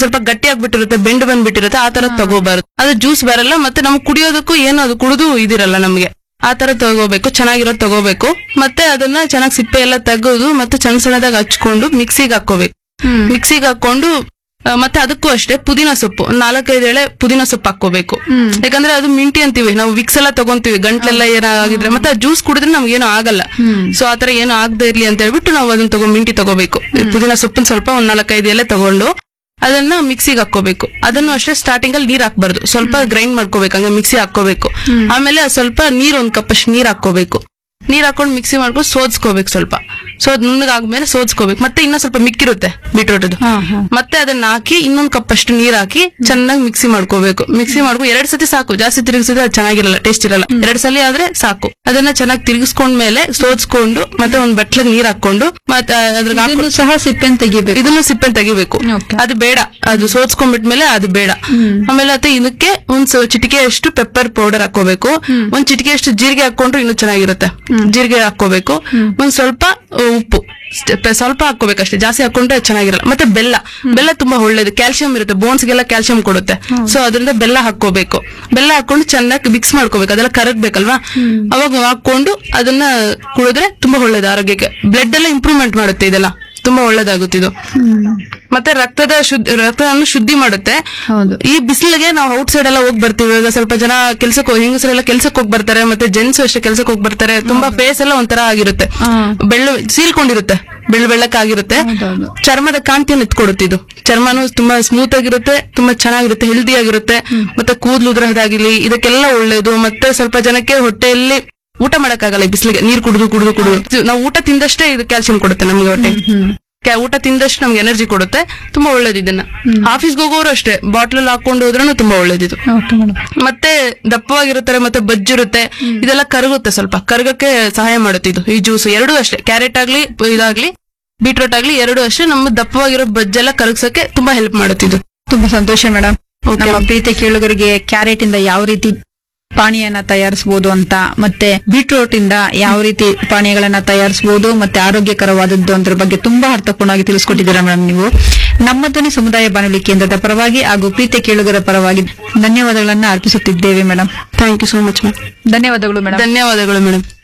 ಸ್ವಲ್ಪ ಗಟ್ಟಿ ಆಗ್ಬಿಟ್ಟಿರುತ್ತೆ ಬೆಂಡ್ ಬಂದ್ಬಿಟ್ಟಿರುತ್ತೆ ಆ ತರ ತಗೋಬಾರದು ಅದು ಜ್ಯೂಸ್ ಬರಲ್ಲ ಮತ್ತೆ ನಮ್ಗೆ ಕುಡಿಯೋದಕ್ಕೂ ಏನು ಅದು ಕುಡಿದು ಇದಿರಲ್ಲ ನಮ್ಗೆ ಆ ತರ ತಗೋಬೇಕು ಚೆನ್ನಾಗಿರೋದು ತಗೋಬೇಕು ಮತ್ತೆ ಅದನ್ನ ಚೆನ್ನಾಗಿ ಸಿಪ್ಪೆ ಎಲ್ಲ ತೆಗೆದು ಮತ್ತೆ ಸಣ್ಣ ಸಣ್ಣದಾಗಿ ಹಚ್ಕೊಂಡು ಮಿಕ್ಸಿಗೆ ಹಾಕೋಬೇಕು ಮಿಕ್ಸಿಗೆ ಹಾಕೊಂಡು ಆ, ಮತ್ತೆ ಅದಕ್ಕೂ ಅಷ್ಟೇ ಪುದೀನ ಸೊಪ್ಪು ಒಂದ್ ನಾಲ್ಕೈದು ಎಳೆ ಪುದೀನ ಸೊಪ್ಪು ಹಾಕೋಬೇಕು ಯಾಕಂದ್ರೆ ಅದು ಮಿಂಟಿ ಅಂತೀವಿ ನಾವು ವಿಕ್ಸ್ ಎಲ್ಲ ತಗೊಂತೀವಿ ಗಂಟ್ಲೆಲ್ಲ ಏನಾಗಿದ್ರೆ ಮತ್ತೆ ಆ ಜ್ಯೂಸ್ ಕುಡಿದ್ರೆ ನಮ್ಗೆ ಏನು ಆಗಲ್ಲ ಸೊ ಆತರ ಏನು ಆಗದೆ ಇರ್ಲಿ ಅಂತ ಹೇಳ್ಬಿಟ್ಟು ನಾವು ಅದನ್ನ ತಗೋ ಮಿಂಟಿ ತಗೋಬೇಕು ಪುದೀನ ಸೊಪ್ಪನ್ನ ಸ್ವಲ್ಪ ಒಂದ್ ನಾಲ್ಕೈದು ಎಲೆ ತಗೊಂಡು ಅದನ್ನ ಮಿಕ್ಸಿಗೆ ಹಾಕೋಬೇಕು ಅದನ್ನು ಅಷ್ಟೇ ಸ್ಟಾರ್ಟಿಂಗ್ ಅಲ್ಲಿ ನೀರ್ ಹಾಕ್ಬಾರ್ದು ಸ್ವಲ್ಪ ಗ್ರೈಂಡ್ ಮಾಡ್ಕೋಬೇಕು ಹಂಗೆ ಮಿಕ್ಸಿ ಹಾಕೋಬೇಕು ಆಮೇಲೆ ಅದ್ ಸ್ವಲ್ಪ ನೀರ್ ಒಂದ್ ಕಪ್ ಅಷ್ಟು ನೀರ್ ಹಾಕೋಬೇಕು ನೀರ್ ಹಾಕೊಂಡು ಮಿಕ್ಸಿ ಮಾಡ್ಕೊಂಡು ಸೋದ್ಸ್ಕೋಬೇಕು ಸ್ವಲ್ಪ ಸೋದ್ ನುಣ್ಣಗಾದ್ಮೇಲೆ ಸೋದ್ಸ್ಕೋಬೇಕು ಮತ್ತೆ ಇನ್ನೂ ಸ್ವಲ್ಪ ಮಿಕ್ಕಿರುತ್ತೆ ಬೀಟ್ರೋಟದು ಮತ್ತೆ ಅದನ್ನ ಹಾಕಿ ಇನ್ನೊಂದ್ ಕಪ್ ಅಷ್ಟು ನೀರ್ ಹಾಕಿ ಚೆನ್ನಾಗಿ ಮಿಕ್ಸಿ ಮಾಡ್ಕೋಬೇಕು ಮಿಕ್ಸಿ ಮಾಡ್ಕೊಂಡು ಎರಡ್ ಸತಿ ಸಾಕು ಜಾಸ್ತಿ ತಿರುಗಿಸಿದ್ರೆ ಅದು ಚೆನ್ನಾಗಿರಲ್ಲ ಟೇಸ್ಟ್ ಇರಲ್ಲ ಎರಡ್ ಸಲ ಆದ್ರೆ ಸಾಕು ಅದನ್ನ ಚೆನ್ನಾಗಿ ತಿರುಗಿಸ್ಕೊಂಡ್ಮೇಲೆ ಸೋದ್ಸ್ಕೊಂಡು ಮತ್ತೆ ಒಂದ್ ಬಟ್ಲಿಗೆ ನೀರ್ ಹಾಕೊಂಡು ಮತ್ತೆ ಅದ್ರಾಗ ಹಾಕೊಂಡು ಇದನ್ನು ಸಹ ಸಿಪ್ಪೆನ್ ತೆಗಿಬೇಕು ಇದನ್ನು ಸಿಪ್ಪೆ ತೆಗಿಬೇಕು Okay. ಅದು ಬೇಡ ಅದು ಸೋಚ್ಕೊಂಡ್ಬಿಟ್ಮೇಲೆ ಅದು ಬೇಡ ಆಮೇಲೆ ಮತ್ತೆ ಇದಕ್ಕೆ ಒಂದ್ ಸ- ಚಿಟಿಕೆ ಅಷ್ಟು ಪೆಪ್ಪರ್ ಪೌಡರ್ ಹಾಕೋಬೇಕು ಒಂದ್ ಚಿಟಿಕೆ ಅಷ್ಟು ಜೀರಿಗೆ ಹಾಕೊಂಡ್ರು ಇನ್ನೂ ಚೆನ್ನಾಗಿರುತ್ತೆ ಜೀರಿಗೆ ಹಾಕೋಬೇಕು ಒಂದ್ ಸ್ವಲ್ಪ ಆ, ಉಪ್ಪು ಸ್ಟ್- ಪೆ- ಸ್ವಲ್ಪ ಹಾಕೋಬೇಕಷ್ಟೇ ಜಾಸ್ತಿ ಹಾಕೊಂಡ್ರೆ ಚೆನ್ನಾಗಿರಲ್ಲ ಮತ್ತೆ ಬೆಲ್ಲ ಬೆಲ್ಲ ತುಂಬಾ ಒಳ್ಳೇದು ಕ್ಯಾಲ್ಸಿಯಂ ಇರುತ್ತೆ ಬೋನ್ಸ್ಗೆಲ್ಲ ಕ್ಯಾಲ್ಸಿಯಂ ಕೊಡುತ್ತೆ ಸೊ ಅದರಿಂದ ಬೆಲ್ಲ ಹಾಕೋಬೇಕು ಬೆಲ್ಲ ಹಾಕೊಂಡು ಚೆನ್ನಾಗಿ ಮಿಕ್ಸ್ ಮಾಡ್ಕೋಬೇಕು ಅದೆಲ್ಲ ಕರಗ್ಬೇಕಲ್ವಾ ಅವಾಗ ಹಾಕೊಂಡು ಅದನ್ನ ಕುಡಿದ್ರೆ ತುಂಬಾ ಒಳ್ಳೇದು ಆರೋಗ್ಯಕ್ಕೆ ಬ್ಲಡ್ ಎಲ್ಲ ಇಂಪ್ರೂವ್ಮೆಂಟ್ ಮಾಡುತ್ತೆ ಇದೆಲ್ಲ ತುಂಬಾ ಒಳ್ಳೇದಾಗುತ್ತೆ ಇದು ಮತ್ತೆ ರಕ್ತದ ಶುದ್ಧ ರಕ್ತವನ್ನು ಶುದ್ಧಿ ಮಾಡುತ್ತೆ ಹೌದು ಈ ಬಿಸಿಲಿಗೆ ನಾವು ಔಟ್ ಸೈಡ್ ಎಲ್ಲ ಹೋಗಿ ಬರ್ತೀವಿ ಇವಾಗ ಸ್ವಲ್ಪ ಜನ ಕೆಲ್ಸಕ್ಕೆ ಹೋಗಿ ಹೆಂಗಸರೆಲ್ಲ ಕೆಲ್ಸಕ್ಕೆ ಹೋಗಿ ಬರ್ತಾರೆ ಮತ್ತೆ ಜೆಂಟ್ಸ್ ಅಷ್ಟೇ ಕೆಲ್ಸಕ್ಕೆ ಹೋಗಿ ಬರ್ತಾರೆ ತುಂಬಾ ಫೇಸ್ ಎಲ್ಲ ಒಂಥರ ಆಗಿರುತ್ತೆ ಬೆಳ್ಳು ಸೀಲ್ಕೊಂಡಿರುತ್ತೆ ಬೆಳ್ಳು ಬೆಳ್ಳಕ್ಕಾಗಿರುತ್ತೆ ಹೌದೌದು. ಚರ್ಮದ ಕಾಂತಿಯನ್ನು ಎತ್ಕೊಡುತ್ತೆ ಇದು ಚರ್ಮನು ತುಂಬಾ ಸ್ಮೂತ್ ಆಗಿರುತ್ತೆ ತುಂಬಾ ಚೆನ್ನಾಗಿರುತ್ತೆ ಹೆಲ್ದಿ ಆಗಿರುತ್ತೆ ಮತ್ತೆ ಕೂದಲು ಉದ್ರಹದಾಗಿರ್ಲಿ ಇದಕ್ಕೆಲ್ಲ ಒಳ್ಳೇದು ಮತ್ತೆ ಸ್ವಲ್ಪ ಜನಕ್ಕೆ ಹೊಟ್ಟೆಯಲ್ಲಿ ಊಟ ಮಾಡಕ್ಕಾಗಲ್ಲ ಈ ಬಿಸಿಲಿಗೆ ನೀರ್ ಕುಡಿದು ಕುಡಿದು ಕುಡಿದು ನಾವು ಊಟ ತಿಂದಷ್ಟೇ ಇದು ಕ್ಯಾಲ್ಸಿಯಂ ಕೊಡುತ್ತೆ ನಮ್ಗೆ ಹೊಟ್ಟೆ ಕ್ಯಾ- ಊಟ ತಿಂದಷ್ಟು ನಮ್ಗೆ ಎನರ್ಜಿ ಕೊಡುತ್ತೆ ತುಂಬಾ ಒಳ್ಳೇದು ಇದನ್ನ ಆಫೀಸ್ಗೆ ಹೋಗೋರು ಅಷ್ಟೇ ಬಾಟ್ಲಲ್ಲಿ ಹಾಕೊಂಡು ಹೋದ್ರೂ ತುಂಬಾ ಒಳ್ಳೇದಿದು ಓಕೆ ಮೇಡಮ್ ಮತ್ತೆ ದಪ್ಪವಾಗಿರುತ್ತಾರೆ ಮತ್ತೆ ಬಜ್ಜಿರುತ್ತೆ ಇದೆಲ್ಲ ಕರಗುತ್ತೆ ಸ್ವಲ್ಪ ಕರಗಕ್ಕೆ ಸಹಾಯ ಮಾಡುತ್ತೆ ಇದು ಈ ಜ್ಯೂಸ್ ಎರಡೂ ಅಷ್ಟೇ ಕ್ಯಾರೆಟ್ ಆಗ್ಲಿ ಇದಾಗ್ಲಿ ಬೀಟ್ರೋಟ್ ಆಗ್ಲಿ ಎರಡು ಅಷ್ಟೇ ನಮ್ಮ ದಪ್ಪವಾಗಿರೋ ಬಜ್ಜೆಲ್ಲ ಕರಗ್ಸಕ್ಕೆ ತುಂಬಾ ಹೆಲ್ಪ್ ಮಾಡುತ್ತೆ ಇದು ತುಂಬಾ ಸಂತೋಷ ಮೇಡಮ್ Okay. ನಮ್ಮ ಪ್ರೀತಿ ಕೇಳುಗರಿಗೆ ಕ್ಯಾರೆಟ್ ಇಂದ ಯಾವ ರೀತಿ ಪಾನೀಯನ ತಯಾರಿಸಬಹುದು ಅಂತ ಮತ್ತೆ ಬೀಟ್ರೂಟ್ ಇಂದ ಯಾವ ರೀತಿ ಪಾನೀಯಗಳನ್ನ ತಯಾರಿಸಬಹುದು ಮತ್ತೆ ಆರೋಗ್ಯಕರವಾದದ್ದು ಅದ್ರ ಬಗ್ಗೆ ತುಂಬಾ ಅರ್ಥಪೂರ್ಣವಾಗಿ ತಿಳಿಸ್ಕೊಟ್ಟಿದ್ದೀರಾ ಮೇಡಮ್ ನೀವು ನಮ್ಮ ಧ್ವನಿ ಸಮುದಾಯ ಬಾನುಲಿ ಕೇಂದ್ರದ ಪರವಾಗಿ ಹಾಗೂ ಪ್ರೀತಿ ಕೇಳುಗರ ಪರವಾಗಿ ಧನ್ಯವಾದಗಳನ್ನ ಅರ್ಪಿಸುತ್ತಿದ್ದೇವೆ madam thank you so much madam ಧನ್ಯವಾದಗಳು ಮೇಡಮ್ ಧನ್ಯವಾದಗಳು ಮೇಡಮ್